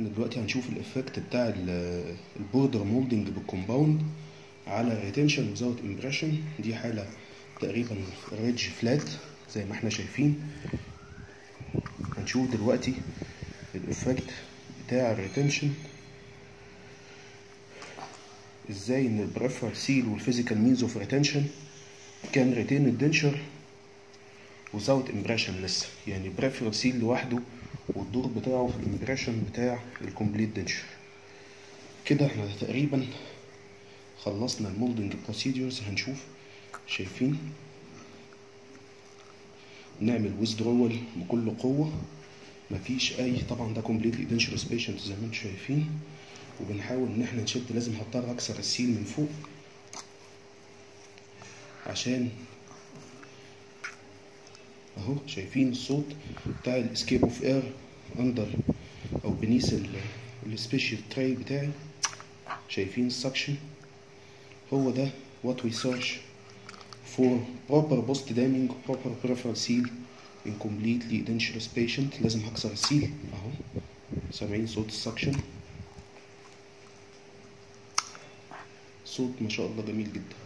احنا دلوقتي هنشوف الافكت بتاع ال- البوردر مولدنج بالكومباوند على ريتنشن وزاوت امبريشن دي حالة تقريبا ريدج فلات زي ما احنا شايفين هنشوف دلوقتي الافكت بتاع الريتنشن ازاي ان البريفرال سيل والفيزيكال مينز اوف ريتنشن كان ريتين الدنشر وزاوت امبريشن لسه يعني بريفرال سيل لوحده والدور بتاعه في الامبريشن بتاع الكومبليت دنشر كده احنا تقريبا خلصنا المولدنج بروسيدورز هنشوف شايفين نعمل ويزدرول بكل قوة مفيش أي طبعا ده كومبليتلي دنشرس بيشنت زي ما انتم شايفين وبنحاول إن احنا نشد لازم هضطر أكسر السيل من فوق عشان اهو شايفين الصوت بتاع الاسكيب اوف اير اندر او بنيس السبيشال تراي بتاعي شايفين السكشن هو ده what we search for proper post damming proper peripheral seal in completely dangerous patient لازم هكسر السيل اهو سامعين صوت السكشن صوت ما شاء الله جميل جدا